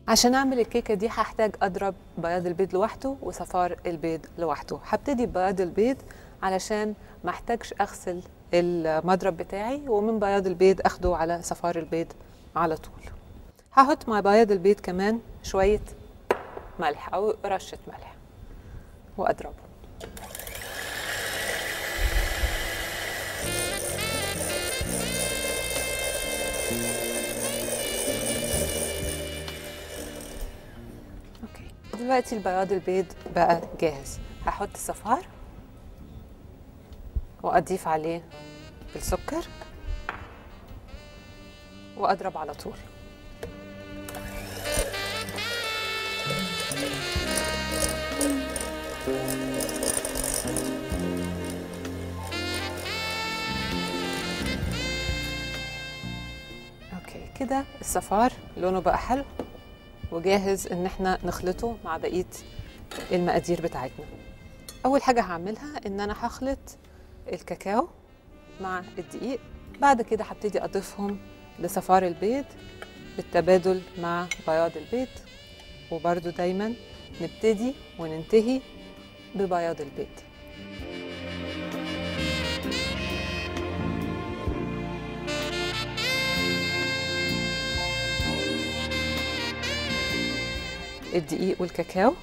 عشان اعمل الكيكه دي هحتاج اضرب بياض البيض لوحده وصفار البيض لوحده هبتدي ببياض البيض علشان ما احتاجش اغسل المضرب بتاعي ومن بياض البيض اخده على صفار البيض على طول هحط مع بياض البيض كمان شويه ملح او رشه ملح واضربه اوكي دلوقتي البياض البيض بقى جاهز هحط الصفار واضيف عليه السكر واضرب على طول اوكي كده الصفار لونه بقى حلو وجاهز ان احنا نخلطه مع بقيه المقادير بتاعتنا اول حاجه هعملها ان انا هخلط الكاكاو مع الدقيق بعد كده هبتدي اضيفهم لصفار البيض بالتبادل مع بياض البيض وبرده دايما نبتدي وننتهي ببياض البيض الدقيق والكاكاو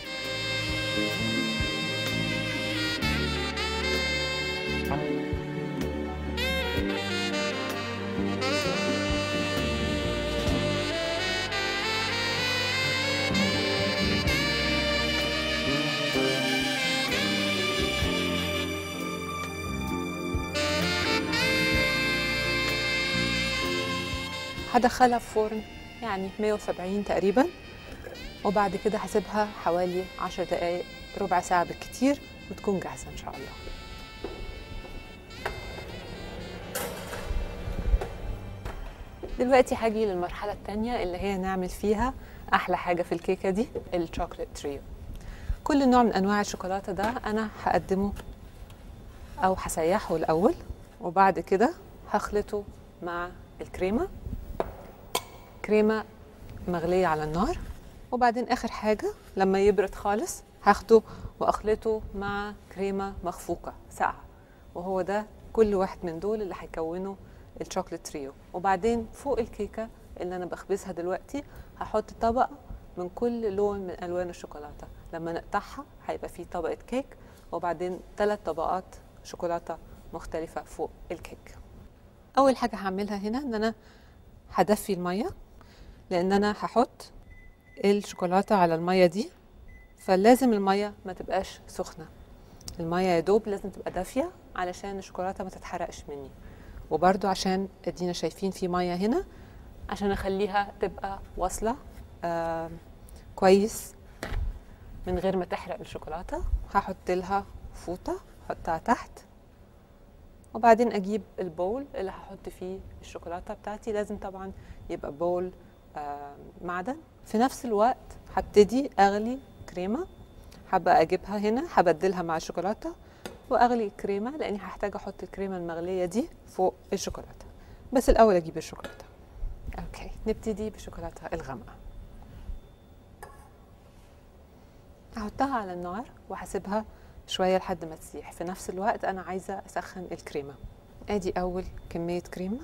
هدخلها في فرن يعني 170 تقريبا وبعد كده هسيبها حوالي 10 دقايق ربع ساعة بالكتير وتكون جاهزة إن شاء الله دلوقتي هاجي للمرحلة التانية اللي هي نعمل فيها أحلى حاجة في الكيكة دي الشوكليت تريو كل نوع من أنواع الشوكولاتة ده أنا هقدمه أو هسيحه الأول وبعد كده هخلطه مع الكريمة كريمة مغلية على النار وبعدين اخر حاجه لما يبرد خالص هاخده واخلطه مع كريمه مخفوقه ساقعه وهو ده كل واحد من دول اللي هيكونوا الشوكليت تريو وبعدين فوق الكيكه اللي انا بخبزها دلوقتي هحط طبقه من كل لون من الوان الشوكولاته لما نقطعها هيبقى فيه طبقه كيك وبعدين ثلاث طبقات شوكولاته مختلفه فوق الكيك اول حاجه هعملها هنا ان انا هدفي الميه لان انا هحط الشوكولاته على الميه دي فلازم الميه ما تبقاش سخنه الميه يا دوب لازم تبقى دافيه علشان الشوكولاته ما تتحرقش مني وبرده عشان ادينا شايفين في ميه هنا عشان اخليها تبقى واصله آه كويس من غير ما تحرق الشوكولاته هحط لها فوطه احطها تحت وبعدين اجيب البول اللي هحط فيه الشوكولاته بتاعتي لازم طبعا يبقى بول آه معدن في نفس الوقت هبتدي اغلي كريمه حابه اجيبها هنا هبدلها مع الشوكولاته واغلي الكريمه لاني هحتاج احط الكريمه المغليه دي فوق الشوكولاته بس الاول اجيب الشوكولاته اوكي نبتدي بالشوكولاته الغامقه هحطها على النار وهسيبها شويه لحد ما تسيح في نفس الوقت انا عايزه اسخن الكريمه ادي اول كميه كريمه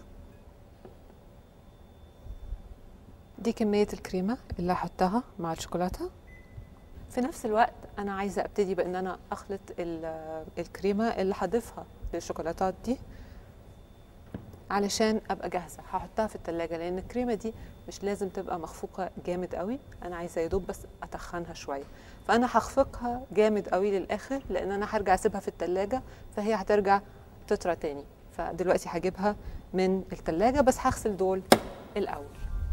دي كمية الكريمة اللي هحطها مع الشوكولاتة في نفس الوقت أنا عايزة أبتدي بأن أنا أخلط الكريمة اللي هضيفها للشوكولاتات دي علشان أبقى جاهزة هحطها في التلاجة لأن الكريمة دي مش لازم تبقى مخفوقة جامد قوي أنا عايزة يدوب بس أتخنها شوية فأنا هخفقها جامد قوي للآخر لأن أنا هرجع أسيبها في التلاجة فهي هترجع تطرى تاني فدلوقتي هجيبها من التلاجة بس هغسل دول الأول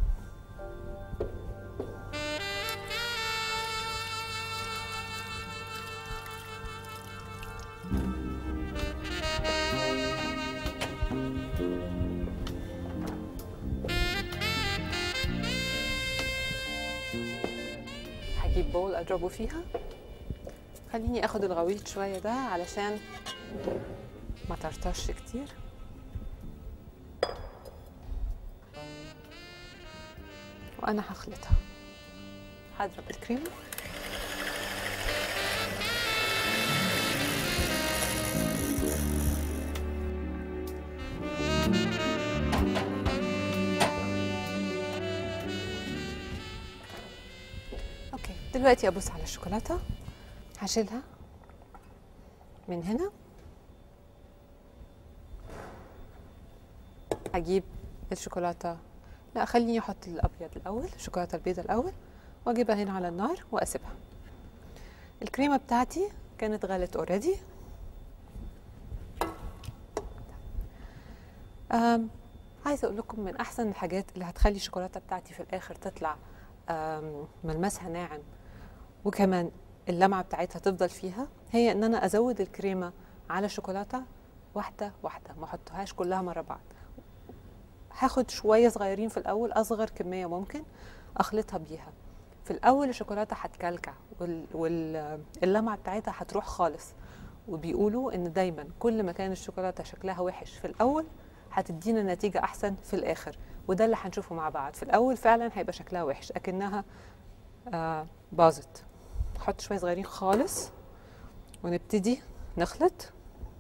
هجيب بول اضربه فيها خليني اخد الغويط شويه ده علشان ما ترطش كتير وانا هخلطها هضرب الكريمه اوكي دلوقتي ابص على الشوكولاته هشيلها من هنا هجيب الشوكولاته لا خليني احط الابيض الاول الشوكولاته البيضاء الاول واجيبها هنا على النار واسيبها الكريمه بتاعتي كانت غلت اوريدي عايزه اقول لكم من احسن الحاجات اللي هتخلي الشوكولاته بتاعتي في الاخر تطلع آم، ملمسها ناعم وكمان اللمعه بتاعتها تفضل فيها هي ان انا ازود الكريمه على الشوكولاته واحده واحده ما احطهاش كلها مره بعض هاخد شويه صغيرين في الاول اصغر كميه ممكن اخلطها بيها في الاول الشوكولاته هتكلكع واللمعه بتاعتها هتروح خالص وبيقولوا ان دايما كل ما كان الشوكولاته شكلها وحش في الاول هتدينا نتيجه احسن في الاخر وده اللي هنشوفه مع بعض في الاول فعلا هيبقى شكلها وحش اكنها آه باظت نحط شويه صغيرين خالص ونبتدي نخلط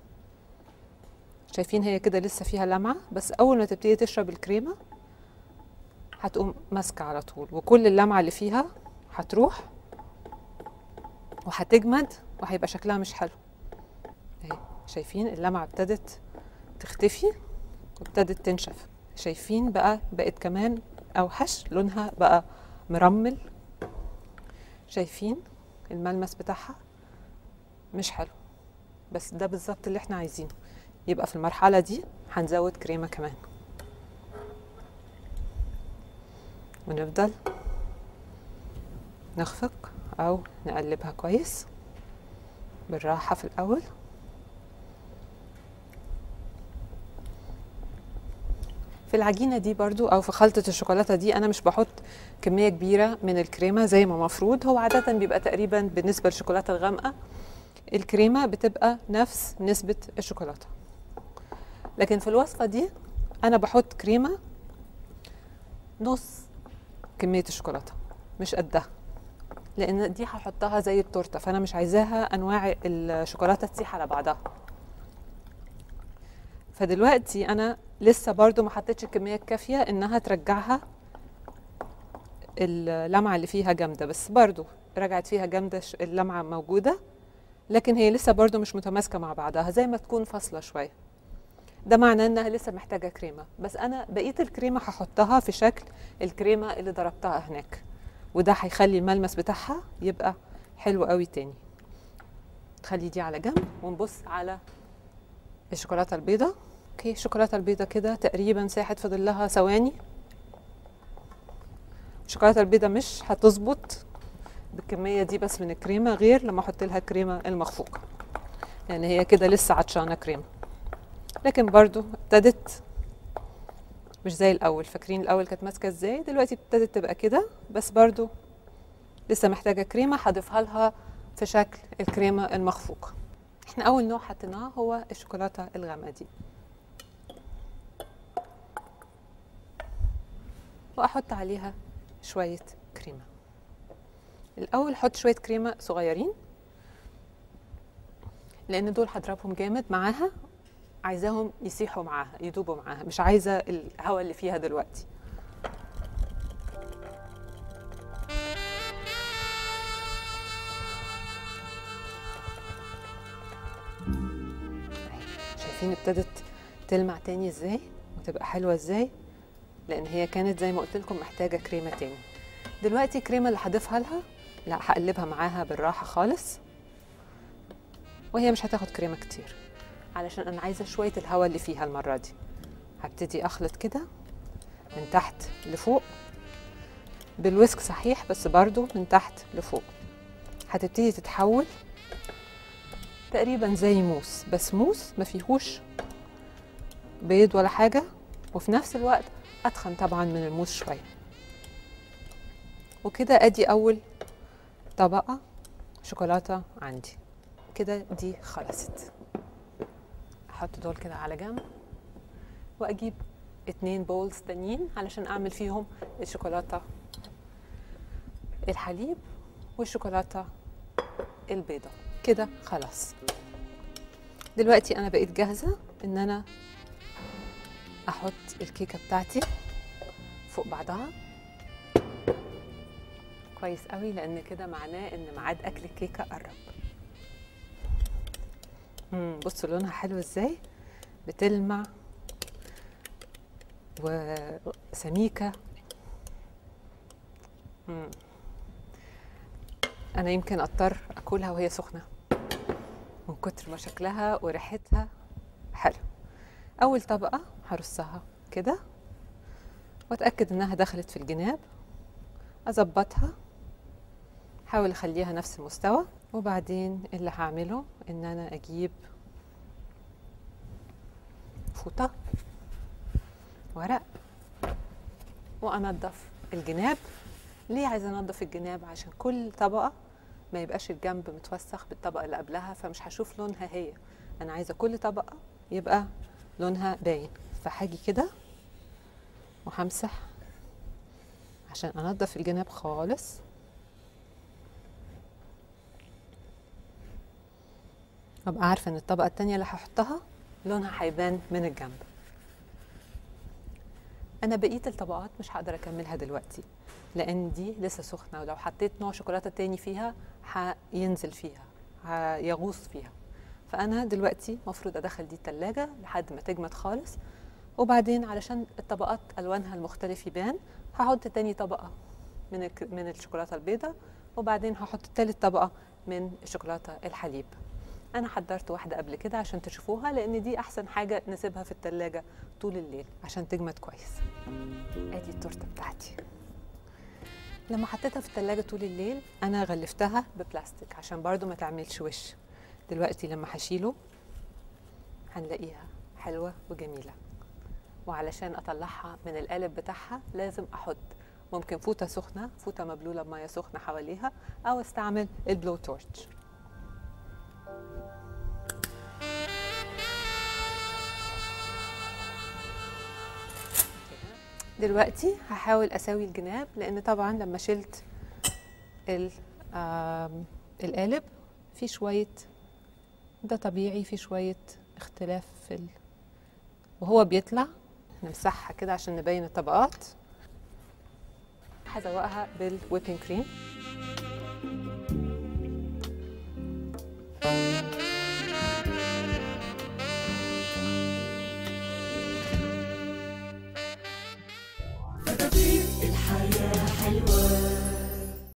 شايفين هي كده لسه فيها لمعه بس اول ما تبتدي تشرب الكريمه هتقوم ماسكه على طول وكل اللمعه اللي فيها هتروح وهتجمد وهيبقى شكلها مش حلو اهي شايفين اللمعه ابتدت تختفي وابتدت تنشف شايفين بقى بقت كمان اوحش لونها بقى مرمل شايفين الملمس بتاعها مش حلو بس ده بالظبط اللي احنا عايزينه يبقى في المرحله دي هنزود كريمه كمان ونفضل نخفق او نقلبها كويس بالراحه في الاول في العجينه دي برضو او في خلطه الشوكولاته دي انا مش بحط كميه كبيره من الكريمه زي ما مفروض هو عاده بيبقى تقريبا بالنسبه للشوكولاته الغامقه الكريمه بتبقى نفس نسبه الشوكولاته لكن في الوصفه دي انا بحط كريمه نص كميه الشوكولاته مش قدها لان دي هحطها زي التورته فانا مش عايزاها انواع الشوكولاته تسيح على بعضها فدلوقتي انا لسه برضو ما حطيتش الكميه الكافيه انها ترجعها اللمعه اللي فيها جامده بس برضو رجعت فيها جامده اللمعه موجوده لكن هي لسه برضو مش متماسكه مع بعضها زي ما تكون فاصله شويه ده معناه انها لسه محتاجه كريمه بس انا بقيه الكريمه هحطها في شكل الكريمه اللي ضربتها هناك وده هيخلي الملمس بتاعها يبقى حلو قوي تاني خلي دي على جنب ونبص على الشوكولاته البيضاء اوكي الشوكولاته البيضاء كده تقريبا ساحت فاضل لها ثواني الشوكولاته البيضاء مش هتظبط بالكميه دي بس من الكريمه غير لما احط لها كريمه المخفوقه يعني هي كده لسه عطشانه كريمه لكن برضو ابتدت مش زي الاول فاكرين الاول كانت ماسكه ازاي دلوقتي ابتدت تبقى كده بس برضو لسه محتاجه كريمه هضيفها لها في شكل الكريمه المخفوقه احنا اول نوع حطيناه هو الشوكولاته الغامقه دي واحط عليها شويه كريمه الاول حط شويه كريمه صغيرين لان دول هضربهم جامد معاها عايزاهم يسيحوا معاها يدوبوا معاها مش عايزه الهواء اللي فيها دلوقتي شايفين ابتدت تلمع تاني ازاي وتبقى حلوه ازاي لان هي كانت زي ما قلت لكم محتاجه كريمه تاني دلوقتي الكريمه اللي هضيفها لها لا هقلبها معاها بالراحه خالص وهي مش هتاخد كريمه كتير علشان انا عايزه شويه الهواء اللي فيها المره دي هبتدي اخلط كده من تحت لفوق بالويسك صحيح بس برضو من تحت لفوق هتبتدي تتحول تقريبا زي موس بس موس ما فيهوش بيض ولا حاجه وفي نفس الوقت اتخن طبعا من الموس شويه وكده ادي اول طبقه شوكولاته عندي كده دي خلصت احط دول كده على جنب واجيب اتنين بولز تانيين علشان اعمل فيهم الشوكولاته الحليب والشوكولاته البيضاء كده خلاص دلوقتي انا بقيت جاهزه ان انا احط الكيكه بتاعتي فوق بعضها كويس قوي لان كده معناه ان ميعاد اكل الكيكه قرب مم، بصوا لونها حلو ازاي بتلمع وسميكه مم. انا يمكن اضطر اكلها وهي سخنه من كتر ما شكلها وريحتها حلو اول طبقه هرصها كده واتاكد انها دخلت في الجناب اظبطها حاول اخليها نفس المستوى وبعدين اللي هعمله ان انا اجيب فوطه ورق وانضف الجناب ليه عايزه انضف الجناب عشان كل طبقه ما يبقاش الجنب متوسخ بالطبقه اللي قبلها فمش هشوف لونها هي انا عايزه كل طبقه يبقى لونها باين فهاجي كده وهمسح عشان انضف الجناب خالص ابقى عارفه ان الطبقه التانية اللي هحطها لونها هيبان من الجنب انا بقيه الطبقات مش هقدر اكملها دلوقتي لان دي لسه سخنه ولو حطيت نوع شوكولاته تاني فيها هينزل فيها هيغوص فيها فانا دلوقتي المفروض ادخل دي التلاجة لحد ما تجمد خالص وبعدين علشان الطبقات الوانها المختلف يبان هحط تاني طبقه من الك- من الشوكولاته البيضاء وبعدين هحط تالت طبقه من الشوكولاته الحليب انا حضرت واحده قبل كده عشان تشوفوها لان دي احسن حاجه نسيبها في التلاجة طول الليل عشان تجمد كويس ادي التورته بتاعتي لما حطيتها في التلاجة طول الليل انا غلفتها ببلاستيك عشان برضو ما تعملش وش دلوقتي لما هشيله هنلاقيها حلوة وجميلة وعلشان اطلعها من القالب بتاعها لازم احط ممكن فوطة سخنة فوطة مبلولة بمية سخنة حواليها او استعمل البلو تورتش دلوقتي هحاول اسوي الجناب لان طبعا لما شلت ال- آم، القالب في شويه ده طبيعي في شويه اختلاف في ال... وهو بيطلع نمسحها كده عشان نبين الطبقات هزوقها بالويبنج كريم